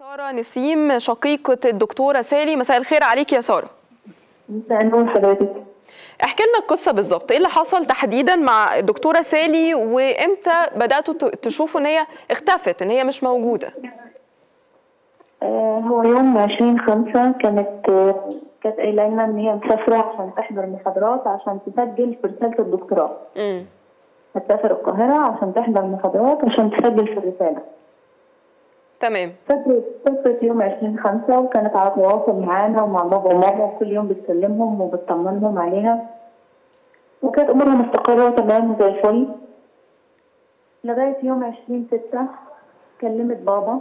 سارة نسيم شقيقة الدكتورة سالي مساء الخير عليك يا سارة مساء النور حضرتك احكي لنا القصة بالظبط ايه اللي حصل تحديدا مع الدكتورة سالي وامتى بدأتوا ت- تشوفوا ان هي اختفت ان هي مش موجودة آه هو يوم 20 خمسة كانت آه كانت قايلة لنا إن هي مسافرة عشان تحضر محاضرات عشان تسجل في رسالة الدكتوراه امم هتسافر القاهرة عشان تحضر محاضرات عشان تسجل في الرسالة تمام سافرت سافرت يوم 20 خمسة وكانت على تواصل معانا ومع بابا وماما وكل يوم بتكلمهم وبتطمنهم عليها وكانت أمورها مستقرة تمام وزي الفل لغاية يوم 20 ستة كلمت بابا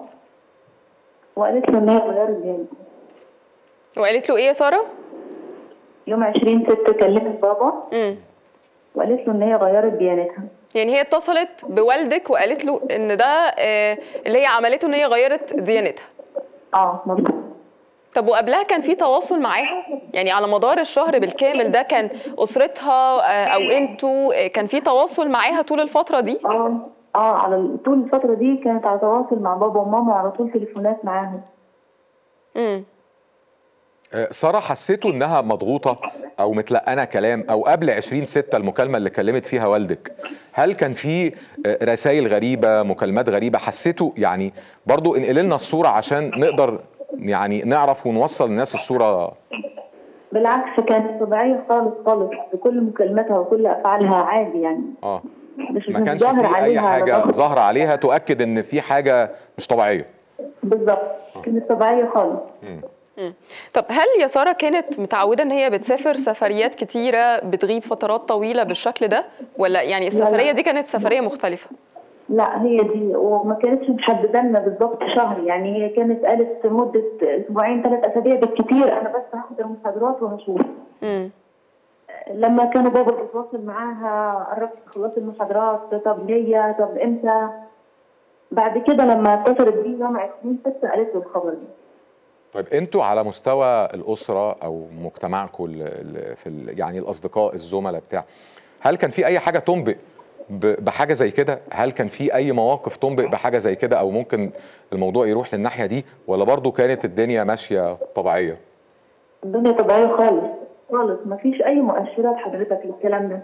وقالت له إن هي غيرت ديانتها وقالت له ايه يا سارة يوم 20 ستة كلمت بابا امم وقالت له إن هي غيرت ديانتها يعني هي اتصلت بوالدك وقالت له ان ده آه، اللي هي عملته ان هي غيرت ديانتها اه مظبوط طب وقبلها كان في تواصل معاها يعني على مدار الشهر بالكامل ده كان اسرتها آه، او انتوا آه، كان في تواصل معاها طول الفترة دي اه اه على ال- طول الفترة دي كانت على تواصل مع بابا وماما وعلى طول تليفونات معاهم امم آه، سارة حسيتوا انها مضغوطة او متلقنة كلام او قبل 20 ستة المكالمة اللي كلمت فيها والدك هل كان في رسائل غريبة مكالمات غريبة حسيتوا يعني برضو انقل لنا الصورة عشان نقدر يعني نعرف ونوصل للناس الصورة بالعكس كانت طبيعية خالص خالص بكل مكالماتها وكل أفعالها عادي يعني اه مش ما كانش متظاهر في اي عليها حاجة ضغط. ظاهرة عليها تؤكد ان في حاجة مش طبيعية بالظبط كانت طبيعية خالص مم. طب هل يا سارة كانت متعودة ان هي بتسافر سفريات كتيرة بتغيب فترات طويلة بالشكل ده ولا يعني السفرية دي كانت سفرية مختلفة لا هي دي وما كانتش محددة لنا بالظبط شهر يعني هي كانت قالت مدة أسبوعين ثلاث أسابيع بالكتير أنا بس هاخد المحاضرات وهشوف امم لما كانوا بابا بيتواصل معاها قربت تخلصي المحاضرات طب ليا طب امتى بعد كده لما اتصلت بيه يوم 20 6 قالت له الخبر ده طيب انتوا على مستوى الاسره او مجتمعكم ال- ال- في ال- يعني الاصدقاء الزملاء بتاع هل كان في اي حاجه تنبئ ب- بحاجه زي كده هل كان في اي مواقف تنبئ بحاجه زي كده او ممكن الموضوع يروح للناحيه دي ولا برضو كانت الدنيا ماشيه طبيعيه الدنيا طبيعية خالص خالص مفيش أي مؤشرات حضرتك للكلام ده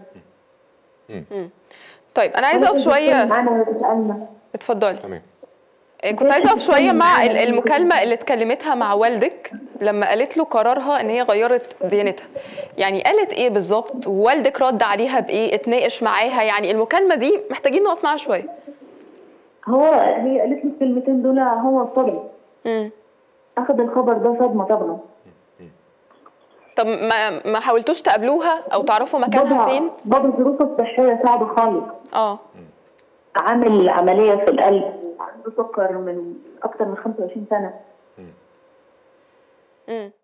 طيب انا عايزة اقف شوية معانا وتسألنا اتفضلي تمام آه، كنت عايزة اقف شوية مع ال- المكالمة اللي اتكلمتها مع والدك لما قالت له قرارها ان هي غيرت ديانتها يعني قالت ايه بالظبط ووالدك رد عليها بايه اتناقش معاها يعني المكالمة دي محتاجين نقف معاها شوية هو هي قالت لي الكلمتين دول هو صدمة امم أخذ الخبر ده صدمة طبعا طب ما ما حاولتوش تقابلوها او تعرفوا مكانها بابا فين بابا ظروفه الصحية صعبة خالص اه عامل عملية في القلب وعنده سكر من أكتر من 25 سنة امم